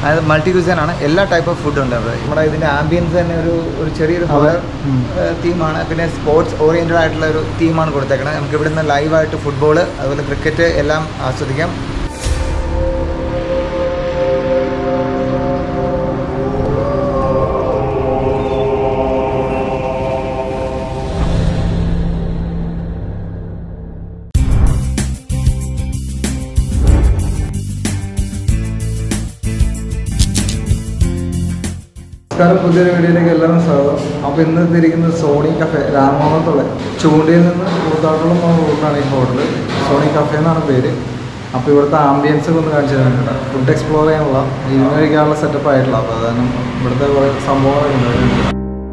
അതായത് multi cuisine ആണ് എല്ലാ ടൈപ്പ് ഓഫ് ഫുഡ് ഉണ്ട് അവിടെ നമ്മുടെ ഇതിൻ്റെ ആംബിയൻസ് തന്നെ ഒരു ഒരു ചെറിയൊരു ഹൊറർ ഉം. തീമാണ് പിന്നെ സ്പോർട്സ് ഓറിയൻറ്റഡ് ആയിട്ടുള്ള ഒരു തീമാണ് കൊടുത്തേക്കുന്നത് നമുക്ക് ഇവിടുന്ന് ലൈവായിട്ട് ഫുട്ബോൾ അതുപോലെ ക്രിക്കറ്റ് എല്ലാം ആസ്വദിക്കാം നമസ്കാരം പുതിയൊരു വീഡിയോയിലേക്ക് എല്ലാവരും സ്വാഗതം അപ്പോൾ ഇന്ന് എത്തിയിരിക്കുന്നത് സോണി കഫേ രാമനാഥത്തുള്ള ചൂണ്ടിയിൽ നിന്ന് കൂത്താട്ടോളം പോകുന്ന റൂട്ടിലാണ് ഈ ഹോട്ടൽ സോണി കഫേ എന്നാണ് പേര് അപ്പോൾ ഇവിടുത്തെ ആംബിയൻസ് ഒക്കെ ഒന്ന് കാണിച്ചു തരുന്നുണ്ട് ഫുഡ് എക്സ്പ്ലോർ ചെയ്യാനുള്ള ഇരുന്ന് കഴിക്കാനുള്ള സെറ്റപ്പ് ആയിട്ടുള്ള അപ്പോൾ അതാണ് ഇവിടുത്തെ കുറേ സംഭവങ്ങളൊക്കെ ഉണ്ട്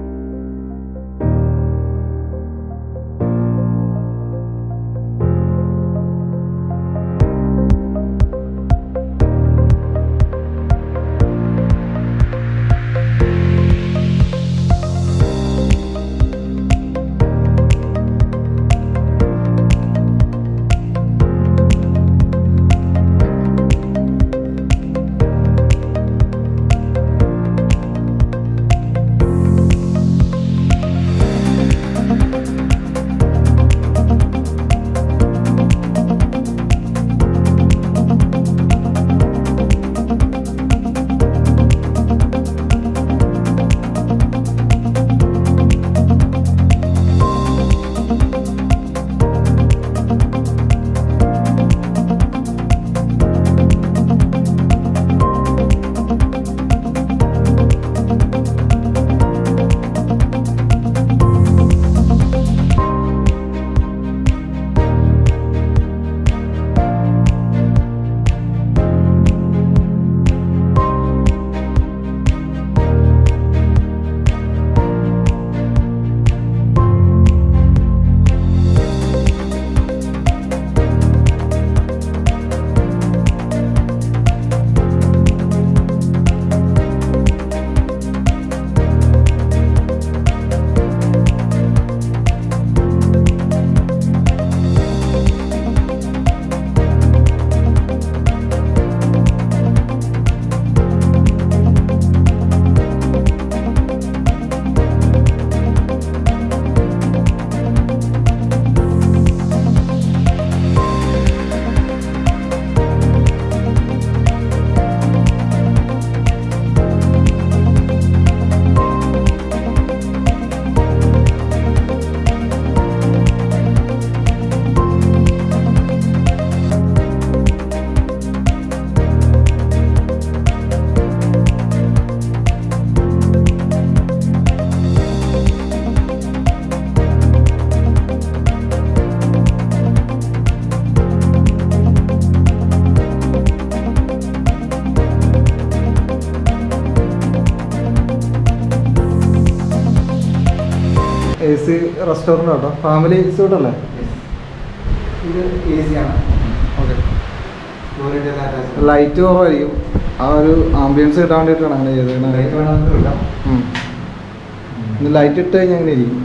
എ സി റെസ്റ്റോറൻ്റ് കേട്ടോ ഫാമിലി സ്യൂട്ട് അല്ലേ ഇത് ഈസിയാണ് ഓക്കെ ലൈറ്റ് കുറവായിരിക്കും ആ ഒരു ആംബിയൻസ് കിട്ടാൻ വേണ്ടിയിട്ടാണ് അങ്ങനെ ചെയ്തത് ഉം. ഇന്ന് ലൈറ്റ് ഇട്ട് കഴിഞ്ഞാൽ അങ്ങനെ ഇരിക്കും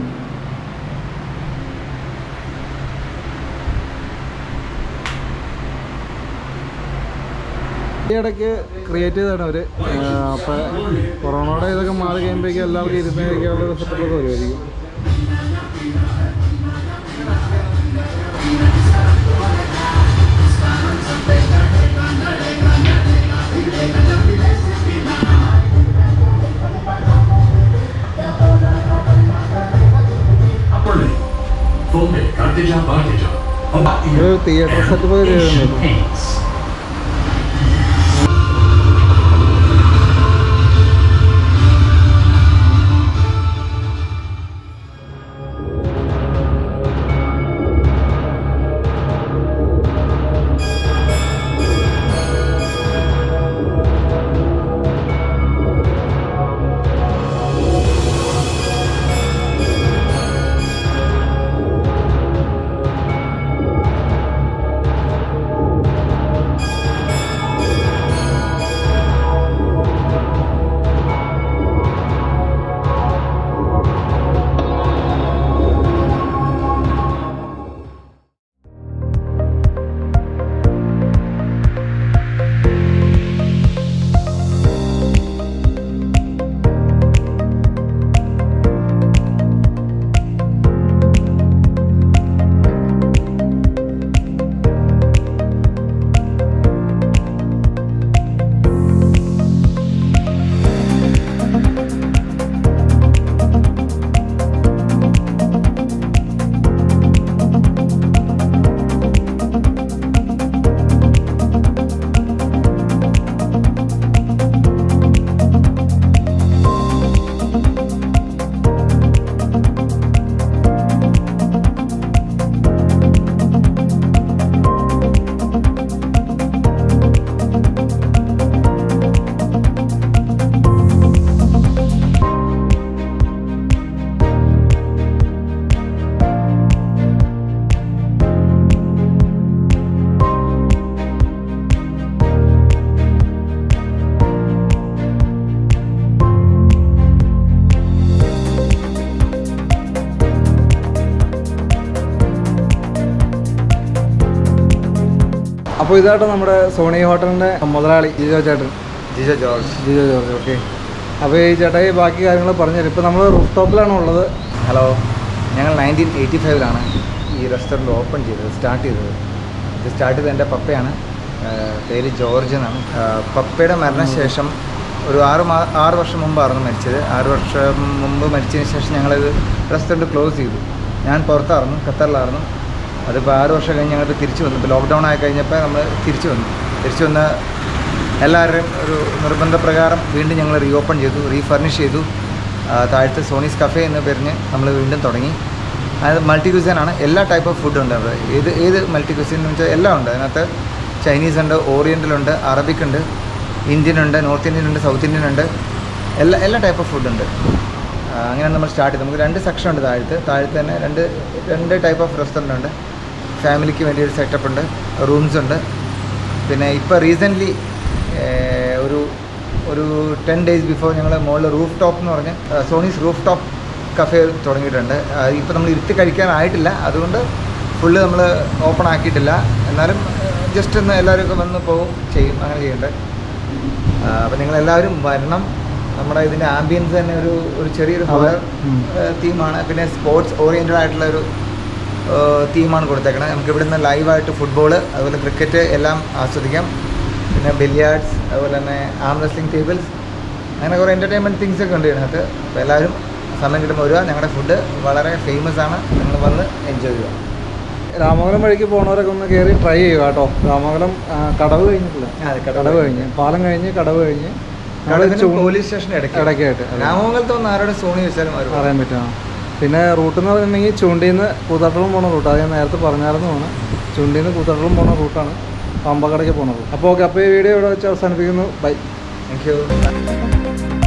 ഈ ഇടയ്ക്ക് ക്രിയേറ്റ് ചെയ്താണ് അവർ അപ്പം കൊറോണയുടെ ഇതൊക്കെ മാറി കഴിയുമ്പോഴേക്കും എല്ലാവർക്കും ഇരുന്ന് കഴിക്കാനുള്ള സെറ്റപ്പ് ഒക്കെ വരുമായിരിക്കും Apple, fonde, carteggia, parteggia. ഒരു തിയേറ്റർ സെറ്റപ്പ് ഒക്കെ ചെയ്തിട്ടുണ്ട് Paints. ആ അപ്പോൾ ഇതായിട്ട് നമ്മുടെ സോണി ഹോട്ടലിൻ്റെ മുതലാളി ജിജോ ചേട്ടൻ Jijo George Jijo George okay അപ്പോൾ ഈ ചേട്ടായി ബാക്കി കാര്യങ്ങൾ പറഞ്ഞുതരും ഇപ്പോൾ നമ്മൾ റൂഫ് ടോപ്പിലാണ് ഉള്ളത് ഹലോ ഞങ്ങൾ നയൻറ്റീൻ എയ്റ്റി ഫൈവിലാണ് ഈ റെസ്റ്റോറൻറ്റ് ഓപ്പൺ ചെയ്തത് സ്റ്റാർട്ട് ചെയ്തത് ഇത് സ്റ്റാർട്ട് ചെയ്തത് എൻ്റെ പപ്പയാണ് ആഹ് പേര് ജോർജ് എന്നാണ് ആഹ് പപ്പയുടെ മരണശേഷം ഒരു ആറ് മാ ആറ് വർഷം മുമ്പായിരുന്നു മരിച്ചത് ആറ് വർഷം മുമ്പ് മരിച്ചതിന് ശേഷം ഞങ്ങളത് റെസ്റ്റോറൻറ്റ് ക്ലോസ് ചെയ്തു ഞാൻ പുറത്തായിരുന്നു ഖത്തറിലായിരുന്നു അതിപ്പോൾ ആറ് വർഷം കഴിഞ്ഞ് ഞങ്ങളിപ്പോൾ തിരിച്ചു വന്നു ഇപ്പോൾ ലോക്ക്ഡൗൺ ആയി കഴിഞ്ഞപ്പോൾ നമ്മൾ തിരിച്ചു വന്നു തിരിച്ചു വന്ന എല്ലാവരുടെയും ഒരു നിർബന്ധപ്രകാരം വീണ്ടും ഞങ്ങൾ റീഓപ്പൺ ചെയ്തു റീഫർണിഷ് ചെയ്തു ആ, താഴത്തെ സോണീസ് കഫേ എന്ന് പറഞ്ഞ് നമ്മൾ വീണ്ടും തുടങ്ങി അത് മൾട്ടി ക്യൂസിനാണ് എല്ലാ ടൈപ്പ് ഓഫ് ഫുഡ് ഉണ്ട് അവിടെ ഏത് ഏത് മൾട്ടി ക്യൂസിൻ എന്ന് വെച്ചാൽ എല്ലാം ഉണ്ട് അതിനകത്ത് ചൈനീസ് ഉണ്ട് ഓറിയൻ്റൽ ഉണ്ട് അറബിക് ഉണ്ട് ഇന്ത്യൻ ഉണ്ട് നോർത്ത് ഇന്ത്യൻ ഉണ്ട് സൗത്ത് ഇന്ത്യൻ ഉണ്ട് എല്ലാ എല്ലാ ടൈപ്പ് ഓഫ് ഫുഡ് ഉണ്ട് ആ, അങ്ങനെയാണ് നമ്മൾ സ്റ്റാർട്ട് ചെയ്തത് നമുക്ക് രണ്ട് സെക്ഷൻ ഉണ്ട് താഴത്ത് താഴത്ത് തന്നെ രണ്ട് രണ്ട് ടൈപ്പ് ഓഫ് റെസ്റ്റോറൻ്റ് ഉണ്ട് ഫാമിലിക്ക് വേണ്ടി ഒരു സെറ്റപ്പ് ഉണ്ട് റൂംസ് ഉണ്ട് പിന്നെ ഇപ്പോൾ റീസെൻ്റ്ലി ഒരു ഒരു ടെൻ ഡേയ്സ് ബിഫോർ ഞങ്ങൾ മുകളിൽ റൂഫ് ടോപ്പ് എന്ന് പറഞ്ഞ് സോണീസ് റൂഫ് ടോപ്പ് കഫേ തുടങ്ങിയിട്ടുണ്ട് ഇപ്പോൾ നമ്മൾ ഇരുത്തി കഴിക്കാനായിട്ടില്ല അതുകൊണ്ട് ഫുള്ള് നമ്മൾ ഓപ്പൺ ആക്കിയിട്ടില്ല എന്നാലും ജസ്റ്റ് ഒന്ന് എല്ലാവരും ഒക്കെ വന്ന് പോകും ചെയ്യും അങ്ങനെ ചെയ്യേണ്ടത് അപ്പോൾ നിങ്ങളെല്ലാവരും വരണം നമ്മുടെ ഇതിൻ്റെ ആംബിയൻസ് തന്നെ ഒരു ഒരു ചെറിയൊരു അതെ. ഹൊറർ ഉം. തീമാണ് പിന്നെ സ്പോർട്സ് ഓറിയൻറ്റഡ് ആയിട്ടുള്ള ഒരു തീമാണ് കൊടുത്തേക്കണത് നമുക്ക് ഇവിടുന്ന് ലൈവായിട്ട് ഫുട്ബോൾ അതുപോലെ ക്രിക്കറ്റ് എല്ലാം ആസ്വദിക്കാം പിന്നെ ബില്ലിയാർഡ്സ് അതുപോലെ തന്നെ ആം റെസ്ലിംഗ് ടേബിൾസ് അങ്ങനെ കുറേ എൻ്റർടൈൻമെൻറ്റ് തിങ്സ് ഒക്കെ ഉണ്ട് ഇതിനകത്ത് അപ്പോൾ എല്ലാവരും സമയം കിട്ടുമ്പോൾ വരിക ഞങ്ങളുടെ ഫുഡ് വളരെ ഫേമസ് ആണ് നിങ്ങൾ വന്ന് എൻജോയ് ചെയ്യുക രാമകലം വഴിക്ക് പോകുന്നവരൊക്കെ ഒന്ന് കയറി ട്രൈ ചെയ്യുക കേട്ടോ രാമകലം ആ, കടവ് കഴിഞ്ഞിട്ടില്ല അതെ, കടവ് കടവ് കഴിഞ്ഞ് പാലം കഴിഞ്ഞ് കടവ് കഴിഞ്ഞ് നമ്മള് കടവിനും ചൂ- പോലീസ് സ്റ്റേഷൻ ഇടയ്ക്ക് ഇടയ്ക്കായിട്ട് അതെ. രാമമംഗലത്ത് വന്ന് ആരോടെ സോണി വെച്ചാലും വരും അറിയാൻ പറ്റും ആ. പിന്നെ റൂട്ട് എന്ന് പറഞ്ഞിട്ടുണ്ടെങ്കിൽ ചൂണ്ടിയിൽ നിന്ന് കൂത്താട്ടളം പോണ റൂട്ട് അത് ഞാൻ നേരത്തെ പറഞ്ഞായിരുന്നതാണ് ചൂണ്ടിയിൽ നിന്ന് കൂത്താട്ടളം പോണ റൂട്ടാണ് പമ്പക്കടയ്ക്ക് പോണ റൂട്ട് അപ്പോൾ ഓക്കെ അപ്പോൾ ഈ വീഡിയോ ഇവിടെ വെച്ച് അവസാനിപ്പിക്കുന്നു ബൈ താങ്ക് യു